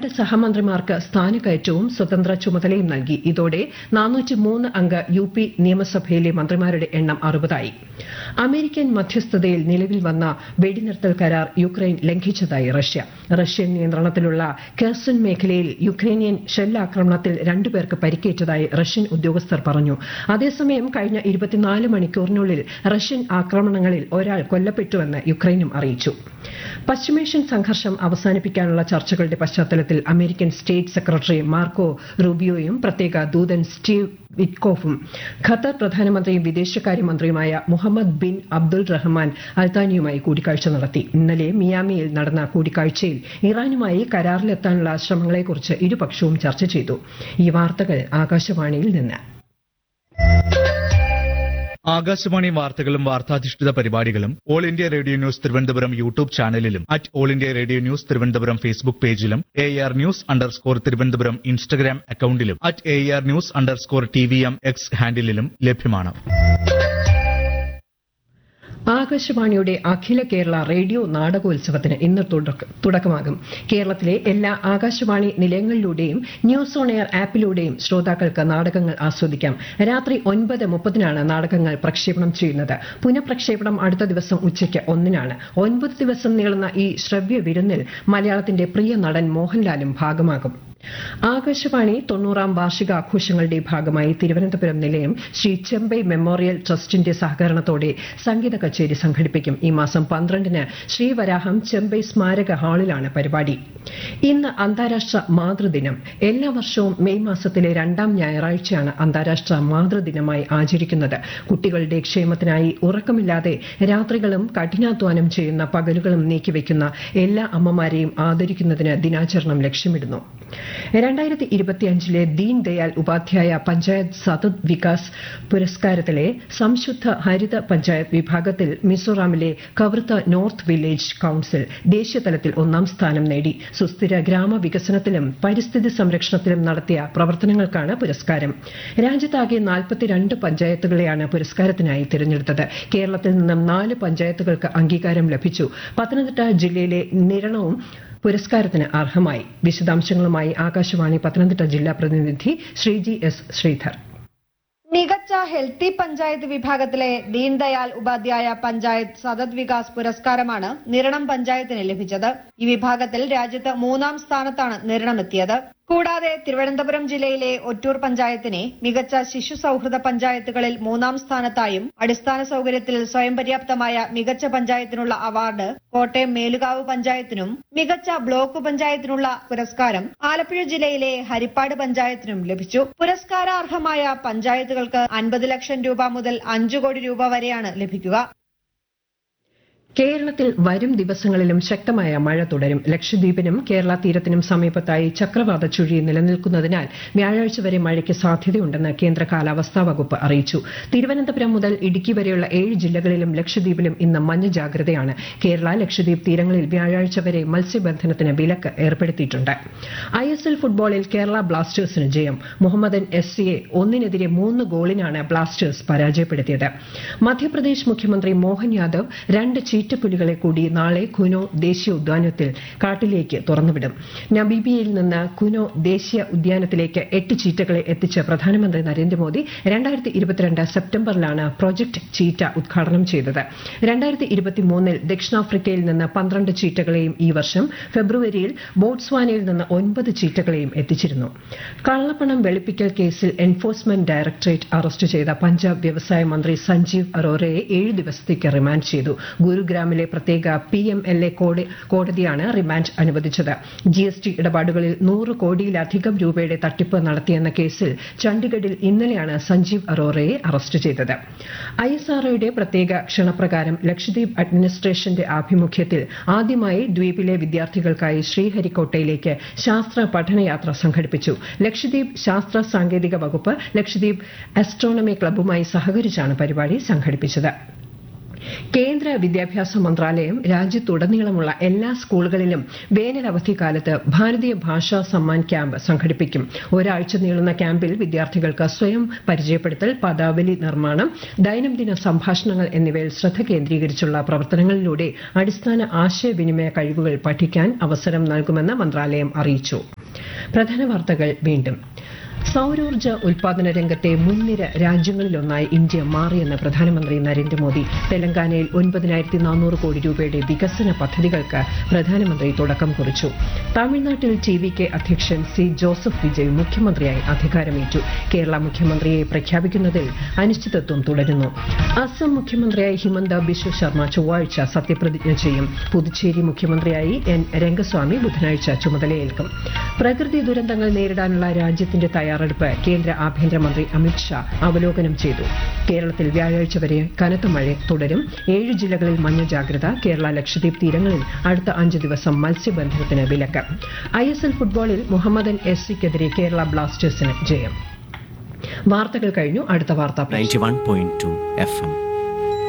രണ്ട് സഹമന്ത്രിമാർക്ക് സ്ഥാനക്കയറ്റവും സ്വതന്ത്ര ചുമതലയും നൽകി ഇതോടെ നാനൂറ്റിമൂന്ന് അംഗ യു പി നിയമസഭയിലെ മന്ത്രിമാരുടെ എണ്ണം അറുപതായി അമേരിക്കൻ മധ്യസ്ഥതയിൽ നിലവിൽ വന്ന വെടിനിർത്തൽ കരാർ യുക്രൈൻ ലംഘിച്ചതായി റഷ്യ റഷ്യൻ നിയന്ത്രണത്തിലുള്ള കെർസൺ മേഖലയിൽ യുക്രൈനിയൻ ഷെല്ലാക്രമണത്തിൽ രണ്ടുപേർക്ക് പരിക്കേറ്റതായി റഷ്യൻ ഉദ്യോഗസ്ഥർ പറഞ്ഞു അതേസമയം കഴിഞ്ഞ ഇരുപത്തിനാല് മണിക്കൂറിനുള്ളിൽ റഷ്യൻ ആക്രമണങ്ങളിൽ ഒരാൾ കൊല്ലപ്പെട്ടുവെന്ന് യുക്രൈനും അറിയിച്ചു പശ്ചിമേഷ്യൻ സംഘർഷം അവസാനിപ്പിക്കാനുള്ള ചർച്ചകളുടെ പശ്ചാത്തലത്തിൽ അമേരിക്കൻ സ്റ്റേറ്റ് സെക്രട്ടറി മാർക്കോ റൂബിയോയും പ്രത്യേക ദൂതൻ സ്റ്റീവ് വിറ്റ്കോഫും ഖത്തർ പ്രധാനമന്ത്രിയും വിദേശകാര്യമന്ത്രിയുമായ മുഹമ്മദ് ബിൻ അബ്ദുൾ റഹ്മാൻ അൽത്താനിയുമായി കൂടിക്കാഴ്ച നടത്തി ഇന്നലെ മിയാമിയിൽ നടന്ന കൂടിക്കാഴ്ചയിൽ ഇറാനുമായി കരാറിലെത്താനുള്ള ശ്രമങ്ങളെക്കുറിച്ച് ഇരുപക്ഷവും ചർച്ച ചെയ്തു ഈ വാർത്തകൾ ആകാശവാണിയിൽ നിന്ന് ആകാശവാണി വാർത്തകളും വാർത്താധിഷ്ഠിത പരിപാടികളും All India Radio News Thiruvananthapuram YouTube ചാനലിലും at All India Radio News Thiruvananthapuram Facebook പേജിലും A R news underscore Thiruvananthapuram Instagram അക്കൌണ്ടിലും at A R news underscore T V M X ഹാൻഡിലും ലഭ്യമാണ് ആകാശവാണിയുടെ അഖില കേരള റേഡിയോ നാടകോത്സവത്തിന് ഇന്ന് തുടക്ക- തുടക്കമാകും കേരളത്തിലെ എല്ലാ ആകാശവാണി നിലയങ്ങളിലൂടെയും ന്യൂസ് ഓൺ എയർ ആപ്പിലൂടെയും ശ്രോതാക്കൾക്ക് നാടകങ്ങൾ ആസ്വദിക്കാം രാത്രി ഒൻപത് മുപ്പതിനാണ് നാടകങ്ങൾ പ്രക്ഷേപണം ചെയ്യുന്നത് പുനഃപ്രക്ഷേപണം അടുത്ത ദിവസം ഉച്ചയ്ക്ക് ഒന്നിനാണ് ഒൻപത് ദിവസം നീളുന്ന ഈ ശ്രവ്യ വിരുന്നിൽ മലയാളത്തിന്റെ പ്രിയ നടൻ മോഹൻലാലും ഭാഗമാകും ആകാശവാണി തൊണ്ണൂറാം വാർഷികാഘോഷങ്ങളുടെ ഭാഗമായി തിരുവനന്തപുരം നിലയം ശ്രീ ചെമ്പൈ മെമ്മോറിയൽ ട്രസ്റ്റിന്റെ സഹകരണത്തോടെ സംഗീത കച്ചേരി സംഘടിപ്പിക്കും ഈ മാസം പന്ത്രണ്ടിന് ശ്രീവരാഹം ചെമ്പൈ സ്മാരക ഹാളിലാണ് പരിപാടി ഇന്ന് അന്താരാഷ്ട്ര മാതൃദിനം എല്ലാ വർഷവും മെയ് മാസത്തിലെ രണ്ടാം ഞായറാഴ്ചയാണ് അന്താരാഷ്ട്ര മാതൃദിനമായി ആചരിക്കുന്നത് കുട്ടികളുടെ ക്ഷേമത്തിനായി ഉറക്കമില്ലാതെ രാത്രികളും കഠിനാധ്വാനം ചെയ്യുന്ന പകലുകളും നീക്കിവെക്കുന്ന എല്ലാ അമ്മമാരെയും ആദരിക്കുന്നതിന് ദിനാചരണം ലക്ഷ്യമിടുന്നു രണ്ടായിരത്തി ഇരുപത്തിയഞ്ചിലെ ദീൻ ദയാൽ ഉപാധ്യായ പഞ്ചായത്ത് സതത് വികാസ് പുരസ്കാരത്തിലെ സംശുദ്ധ ഹരിത പഞ്ചായത്ത് വിഭാഗത്തിൽ മിസോറാമിലെ കവർത്ത നോർത്ത് വില്ലേജ് കൌൺസിൽ ദേശീയതലത്തിൽ ഒന്നാം സ്ഥാനം നേടി സുസ്ഥിര ഗ്രാമവികസനത്തിലും പരിസ്ഥിതി സംരക്ഷണത്തിലും നടത്തിയ പ്രവർത്തനങ്ങൾക്കാണ് പുരസ്കാരം രാജ്യത്താകെ നാൽപ്പത്തിരണ്ട് പഞ്ചായത്തുകളെയാണ് പുരസ്കാരത്തിനായി തിരഞ്ഞെടുത്തത് കേരളത്തിൽ നിന്നും നാല് പഞ്ചായത്തുകൾക്ക് അംഗീകാരം ലഭിച്ചു പത്തനംതിട്ട ജില്ലയിലെ നിരണവും പുരസ്കാരത്തിന് അർഹമായി വിശദാംശങ്ങളുമായി ആകാശവാണി പത്തനംതിട്ട ജില്ലാ പ്രതിനിധി ശ്രീജി എസ് ശ്രീധർ മികച്ച ഹെൽത്തി പഞ്ചായത്ത് വിഭാഗത്തിലെ ദീൻദയാൽ ഉപാധ്യായ പഞ്ചായത്ത് സതത് വികാസ് പുരസ്കാരമാണ് നിരണം പഞ്ചായത്തിന് ലഭിച്ചത് ഈ വിഭാഗത്തിൽ രാജ്യത്ത് മൂന്നാം സ്ഥാനത്താണ് നിരണം എത്തിയത് കൂടാതെ തിരുവനന്തപുരം ജില്ലയിലെ ഒറ്റൂർ പഞ്ചായത്തിനെ മികച്ച ശിശു സൌഹൃദ പഞ്ചായത്തുകളിൽ മൂന്നാം സ്ഥാനത്തായും അടിസ്ഥാന സൌകര്യത്തിൽ സ്വയം പര്യാപ്തമായ മികച്ച പഞ്ചായത്തിനുള്ള അവാർഡ് കോട്ടയം മേലുകാവ് പഞ്ചായത്തിനും മികച്ച ബ്ലോക്ക് പഞ്ചായത്തിനുള്ള പുരസ്കാരം ആലപ്പുഴ ജില്ലയിലെ ഹരിപ്പാട് പഞ്ചായത്തിനും ലഭിച്ചു പുരസ്കാരാർഹമായ പഞ്ചായത്തുകൾക്ക് അൻപത് ലക്ഷം രൂപ മുതൽ അഞ്ചു കോടി രൂപ വരെയാണ് ലഭിക്കുക കേരളത്തിൽ വരും ദിവസങ്ങളിലും ശക്തമായ മഴ തുടരും ലക്ഷദ്വീപിനും കേരള തീരത്തിനും സമീപത്തായി ചക്രവാത ചുഴി നിലനിൽക്കുന്നതിനാൽ വ്യാഴാഴ്ച വരെ മഴയ്ക്ക് സാധ്യതയുണ്ടെന്ന് കേന്ദ്ര കാലാവസ്ഥാ വകുപ്പ് അറിയിച്ചു തിരുവനന്തപുരം മുതൽ ഇടുക്കി വരെയുള്ള ഏഴ് ജില്ലകളിലും ലക്ഷദ്വീപിലും ഇന്ന് മഞ്ഞ ജാഗ്രതയാണ് കേരള ലക്ഷദ്വീപ് തീരങ്ങളിൽ വ്യാഴാഴ്ച വരെ മത്സ്യബന്ധനത്തിന് വിലക്ക് ഏർപ്പെടുത്തിയിട്ടുണ്ട് ഐ എസ് എൽ ഫുട്ബോളിൽ കേരള ബ്ലാസ്റ്റേഴ്സിന് ജയം മുഹമ്മദൻ എസ് സിയെ ഒന്നിനെതിരെ മൂന്ന് ഗോളിനാണ് ബ്ലാസ്റ്റേഴ്സ് പരാജയപ്പെടുത്തിയത് മധ്യപ്രദേശ് മുഖ്യമന്ത്രി മോഹൻ യാദവ് രണ്ട് ചീറ്റപ്പുലികളെ കൂടി നാളെ കുനോ ദേശീയ ഉദ്യാനത്തിൽ കാട്ടിലേക്ക് തുറന്നുവിടും നബീബിയയിൽ നിന്ന് കുനോ ദേശീയ ഉദ്യാനത്തിലേക്ക് എട്ട് ചീറ്റകളെ എത്തിച്ച് പ്രധാനമന്ത്രി നരേന്ദ്രമോദി രണ്ടായിരത്തി ഇരുപത്തിരണ്ട് സെപ്റ്റംബറിലാണ് പ്രോജക്ട് ചീറ്റ ഉദ്ഘാടനം ചെയ്തത് രണ്ടായിരത്തി ഇരുപത്തിമൂന്നിൽ ദക്ഷിണാഫ്രിക്കയിൽ നിന്ന് പന്ത്രണ്ട് ചീറ്റകളെയും ഈ വർഷം ഫെബ്രുവരിയിൽ ബോട്സ്വാനയിൽ നിന്ന് ഒൻപത് ചീറ്റകളെയും എത്തിച്ചിരുന്നു കള്ളപ്പണം വെളുപ്പിക്കൽ കേസിൽ എൻഫോഴ്സ്മെന്റ് ഡയറക്ടറേറ്റ് അറസ്റ്റ് ചെയ്ത പഞ്ചാബ് വ്യവസായ മന്ത്രി സഞ്ജീവ് അറോറയെ ഏഴ് ദിവസത്തേക്ക് റിമാൻഡ് ചെയ്തു ഗുരുഗ്രാമിലെ പ്രത്യേക പി എം എൽ എ കോടതിയാണ് റിമാൻഡ് അനുവദിച്ചത് ജി എസ് ടി ഇടപാടുകളിൽ നൂറ് കോടിയിലധികം രൂപയുടെ തട്ടിപ്പ് നടത്തിയെന്ന കേസിൽ ചണ്ഡിഗഡിൽ ഇന്നലെയാണ് സഞ്ജീവ് അറോറയെ അറസ്റ്റ് ചെയ്തത് ഐ എസ് ആർഒയുടെ പ്രത്യേക ക്ഷണപ്രകാരം ലക്ഷദ്വീപ് അഡ്മിനിസ്ട്രേഷന്റെ ആഭിമുഖ്യത്തിൽ ആദ്യമായി ദ്വീപിലെ വിദ്യാർത്ഥികൾക്കായി ശ്രീഹരിക്കോട്ടയിലേക്ക് ശാസ്ത്ര പഠനയാത്ര സംഘടിപ്പിച്ചു ലക്ഷദ്വീപ് ശാസ്ത്ര സാങ്കേതിക വകുപ്പ് ലക്ഷദ്വീപ് അസ്ട്രോണമി ക്ലബ്ബുമായി സഹകരിച്ചാണ് പരിപാടി സംഘടിപ്പിച്ചത് കേന്ദ്ര വിദ്യാഭ്യാസ മന്ത്രാലയം രാജ്യത്തുടനീളമുള്ള എല്ലാ സ്കൂളുകളിലും വേനൽ അവധിക്കാലത്ത് ഭാരതീയ ഭാഷാ സമ്മാൻ ക്യാമ്പ് സംഘടിപ്പിക്കും ഒരാഴ്ച നീളുന്ന ക്യാമ്പിൽ വിദ്യാർത്ഥികൾക്ക് സ്വയം പരിചയപ്പെടുത്തൽ പദാവലി നിർമ്മാണം ദൈനംദിന സംഭാഷണങ്ങൾ എന്നിവയിൽ ശ്രദ്ധ കേന്ദ്രീകരിച്ചുള്ള പ്രവർത്തനങ്ങളിലൂടെ അടിസ്ഥാന ആശയവിനിമയ കഴിവുകൾ പഠിക്കാൻ അവസരം നൽകുമെന്ന് മന്ത്രാലയം അറിയിച്ചു പ്രധാന വാർത്തകൾ വീണ്ടും സൌരോർജ്ജ ഉൽപാദന രംഗത്തെ മുൻനിര രാജ്യങ്ങളിലൊന്നായി ഇന്ത്യ മാറിയെന്ന് പ്രധാനമന്ത്രി നരേന്ദ്രമോദി തെലങ്കാനയിൽ ഒൻപതിനായിരത്തി നാനൂറ് കോടി രൂപയുടെ വികസന പദ്ധതികൾക്ക് പ്രധാനമന്ത്രി തുടക്കം കുറിച്ചു തമിഴ്നാട്ടിൽ ടി വി കെ അധ്യക്ഷൻ സി ജോസഫ് വിജയ് മുഖ്യമന്ത്രിയായി അധികാരമേറ്റു കേരള മുഖ്യമന്ത്രിയെ പ്രഖ്യാപിക്കുന്നതിൽ അനിശ്ചിതത്വം തുടരുന്നു അസം മുഖ്യമന്ത്രിയായി ഹിമന്ത ബിശ്വ ശർമ്മ ചൊവ്വാഴ്ച സത്യപ്രതിജ്ഞ ചെയ്യും പുതുച്ചേരി മുഖ്യമന്ത്രിയായി എൻ രംഗസ്വാമി ബുധനാഴ്ച ചുമതലയേൽക്കും പ്രകൃതി ദുരന്തങ്ങൾ നേരിടാനുള്ള രാജ്യത്തിന്റെ തയ്യാറെടുപ്പ് കേന്ദ്ര ആഭ്യന്തരമന്ത്രി അമിത്ഷാ അവലോകനം ചെയ്തു കേരളത്തിൽ വ്യാഴാഴ്ച വരെ കനത്ത മഴ തുടരും ഏഴ് ജില്ലകളിൽ മഞ്ഞ ജാഗ്രത കേരള ലക്ഷദ്വീപ് തീരങ്ങളിൽ അടുത്ത അഞ്ച് ദിവസം മത്സ്യബന്ധനത്തിന് വിലക്ക് ഐ എസ് എൽ ഫുട്ബോളിൽ മുഹമ്മദൻ എസ് സിക്കെതിരെ കേരള ബ്ലാസ്റ്റേഴ്സിന് ജയം വാർത്തകൾ കഴിഞ്ഞു അടുത്ത വാർത്താ പ്രക്ഷേപണം. 91.2 FM.